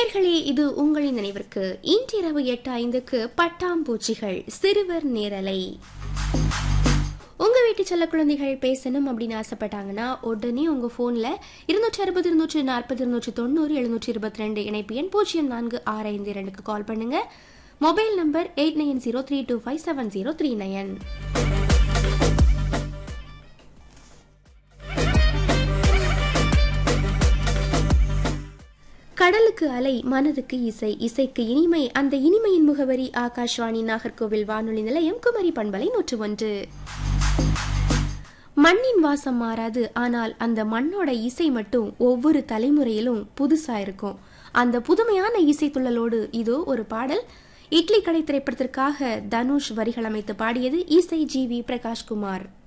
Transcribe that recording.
நேர்களே இது உங்களின் நினைவிற்கு இன்றிரவு எட்டு ஐந்துக்கு பட்டாம்பூச்சிகள் சிறுவர் நேரலை உங்க வீட்டு செல்ல குழந்தைகள் பேசணும் அப்படின்னு ஆசைப்பட்டாங்கன்னா உடனே உங்க போன்ல இருநூற்றி அறுபது இருநூற்றி நாற்பது இருநூற்றி தொண்ணூறு எழுநூற்றி இருபத்தி ரெண்டு இணைப்பு எண் பூஜ்ஜியம் நான்கு ஆறு ஐந்து இரண்டுக்கு கால் பண்ணுங்க mobile number eight nine zero three two five seven zero three nine கடலுக்கு அலை மனதுக்கு இசை இசைக்கு இனிமை அந்த இனிமையின் முகவரி ஆகாஷ்வாணி நாகர்கோவில் வானொலி நிலையம் குமரி பண்பலை நூற்று ஒன்று மண்ணின் வாசம் மாறாது ஆனால் அந்த மண்ணோட இசை மட்டும் ஒவ்வொரு தலைமுறையிலும் புதுசா இருக்கும் அந்த புதுமையான இசை துள்ளலோடு இதோ ஒரு பாடல் இட்லி கடை திரைப்படத்திற்காக தனுஷ் வரிகள் அமைத்து பாடியது இசை ஜி வி பிரகாஷ்குமார்